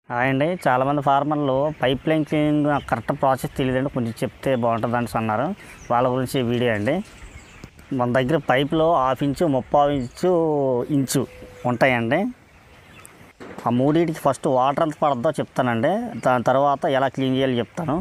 Hi అండి చాలామంది ఫార్మర్లు pipe line cleaning correct process తెలియదండి కొంచెం చెప్తే బాగుంటుంది అన్నారు వాళ్ళ గురించి ఈ వీడియో అండి మన దగ్గర పైపులో హాఫ్ ఇంచు ముప్పావు ఇంచు ఇంచు ఉంటాయండి ఆ మూడింటికి ఫస్ట్ వాటర్ ఎంత పడద్దో చెప్తానండి దాని తర్వాత ఎలా క్లీన్ చేయాలో చెప్తాను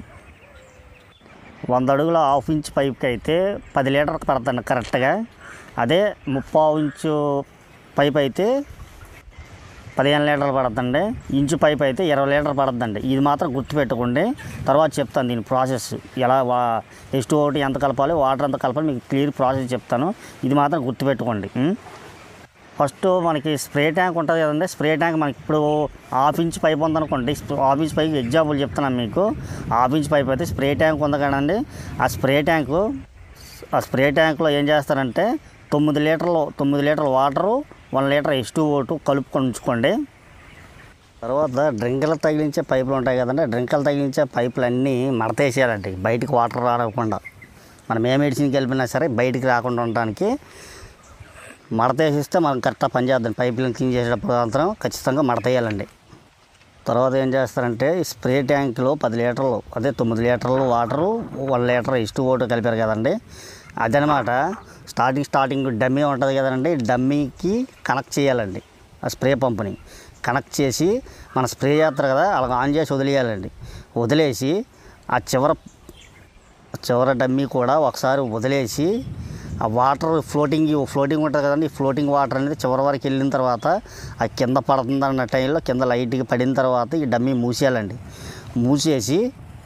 వంద అడుగుల హాఫ్ ఇంచ్ పైప్కి అయితే పది లీటర్కి పడుతుంది కరెక్ట్గా అదే ముప్పావు ఇంచు పైప్ అయితే పదిహేను లీటర్లు పడుతుందండి ఇంచు పైప్ అయితే ఇరవై లీటర్లు పడుతుందండి ఇది మాత్రం గుర్తుపెట్టుకోండి తర్వాత చెప్తాను దీని ప్రాసెస్ ఎలా వా ఎస్ట్ ఒకటి ఎంత కలపాలి వాటర్ ఎంత కలపాలి మీకు క్లియర్ ప్రాసెస్ చెప్తాను ఇది మాత్రం గుర్తుపెట్టుకోండి ఉం? ఫస్ట్ మనకి స్ప్రే ట్యాంక్ ఉంటుంది కదండి స్ప్రే ట్యాంక్ మనకి ఇప్పుడు హాఫ్ ఇంచ్ పైప్ ఉందనుకోండి హాఫ్ ఇంచ్ పైప్ ఎగ్జాంపుల్ చెప్తున్నాను మీకు హాఫ్ ఇంచ్ పైప్ అయితే స్ప్రే ట్యాంక్ ఉంది కదండి ఆ స్ప్రే ట్యాంకు ఆ స్ప్రే ట్యాంక్లో ఏం చేస్తారంటే తొమ్మిది లీటర్లు తొమ్మిది లీటర్ల వాటరు వన్ లీటర్ ఎస్ టూ ఓటు కలుపుకొని ఉంచుకోండి తర్వాత డ్రింకర్లు తగిలించే పైపులు ఉంటాయి కదండి డ్రింకర్లు తగిలించే పైపులు అన్నీ మడతేసేయాలండి బయటికి వాటర్ రాకుండా మనం ఏ మెడిసిన్ కలిపినా సరే బయటికి రాకుండా ఉండడానికి మడతేసిస్తే మనం కరెక్ట్గా పనిచేద్దాం పైపులను క్లీన్ చేసేటప్పుడు మాత్రం ఖచ్చితంగా మడతేయాలండి తర్వాత ఏం చేస్తారంటే ఈ స్ప్రే ట్యాంక్లో పది లీటర్లు అదే తొమ్మిది లీటర్లు వాటరు వన్ లీటర్ ఇష్టు ఓటు కలిపారు కదండి అదనమాట స్టార్టింగ్ స్టార్టింగ్ డమ్మీ ఉంటుంది కదండి డమ్మీకి కనెక్ట్ చేయాలండి ఆ స్ప్రే పంపుని కనెక్ట్ చేసి మన స్ప్రే చేస్తారు కదా అలా ఆన్ చేసి వదిలేయాలండి వదిలేసి ఆ చివర చివర డమ్మీ కూడా ఒకసారి వదిలేసి ఆ వాటర్ ఫ్లోటింగ్ ఫ్లోటింగ్ ఉంటుంది కదండి ఈ ఫ్లోటింగ్ వాటర్ అనేది చివరి వరకు వెళ్ళిన తర్వాత ఆ కింద పడుతుంది అన్న టైంలో కింద లైట్గా పడిన తర్వాత ఈ డమ్మీ మూసేయాలండి మూసేసి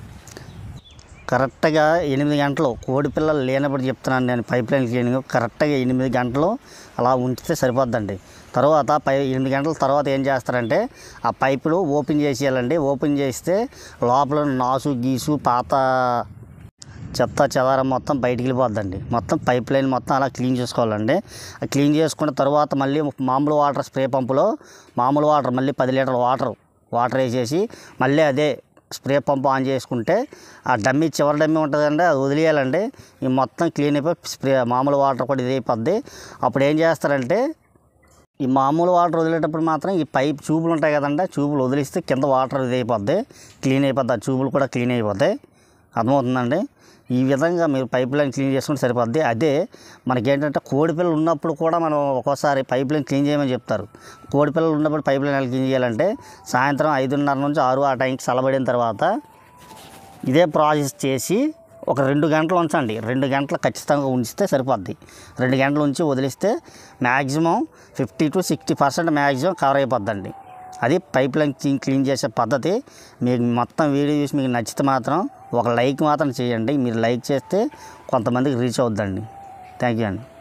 కరెక్ట్గా ఎనిమిది గంటలు కోడి పిల్లలు లేనప్పుడు చెప్తున్నాను నేను పైప్ లైన్ క్లీనింగ్ కరెక్ట్గా ఎనిమిది గంటలు అలా ఉంచితే సరిపోద్దండి తర్వాత పై ఎనిమిది గంటల తర్వాత ఏం చేస్తారంటే ఆ పైపులు ఓపెన్ చేసేయాలండి ఓపెన్ చేస్తే లోపల నాసు గీసు పాత చెత్త చెదారం మొత్తం బయటికి వెళ్ళిపోద్దండి మొత్తం పైప్ లైన్ మొత్తం అలా క్లీన్ చేసుకోవాలండి ఆ క్లీన్ చేసుకున్న తర్వాత మళ్ళీ మామూలు వాటర్ స్ప్రే పంపులో మామూలు వాటర్ మళ్ళీ పది లీటర్ల వాటర్ వాటర్ వేసేసి మళ్ళీ అదే స్ప్రే పంప్ ఆన్ చేసుకుంటే ఆ డమ్మీ చివరి డమ్మీ ఉంటుందండి అది వదిలేయాలండి ఈ మొత్తం క్లీన్ అయిపోయి స్ప్రే మామూలు వాటర్ కూడా ఇది అయిపోద్ది అప్పుడు ఏం చేస్తారంటే ఈ మామూలు వాటర్ వదిలేటప్పుడు మాత్రం ఈ పైప్ ట్యూబులు ఉంటాయి కదండి ట్యూబులు వదిలిస్తే కింద వాటర్ ఇది అయిపోద్ది క్లీన్ అయిపోద్ది ఆ ట్యూబులు కూడా క్లీన్ అయిపోతాయి అర్థమవుతుందండి ఈ విధంగా మీరు పైప్ లైన్ క్లీన్ చేసుకుంటే సరిపోద్ది అదే మనకేంటంటే కోడి పిల్లలు ఉన్నప్పుడు కూడా మనం ఒక్కోసారి పైప్ లైన్ క్లీన్ చేయమని చెప్తారు కోడి పిల్లలు ఉన్నప్పుడు పైప్ లైన్ ఎలా క్లీన్ చేయాలంటే సాయంత్రం ఐదున్నర నుంచి ఆరు ఆ టైంకి చల్లబడిన తర్వాత ఇదే ప్రాసెస్ చేసి ఒక రెండు గంటలు ఉంచండి రెండు గంటలు ఖచ్చితంగా ఉంచితే సరిపోద్ది రెండు గంటలు ఉంచి వదిలిస్తే maximum fifty to sixty percent maximum cover అయిపోద్దండి అది పైప్ లైన్ క్లీన్ క్లీన్ చేసే పద్ధతి మీకు మొత్తం వీడియో చూసి మీకు నచ్చితే మాత్రం ఒక లైక్ మాత్రం చేయండి మీరు లైక్ చేస్తే కొంతమందికి రీచ్ అవుద్దండి థ్యాంక్ యూ అండి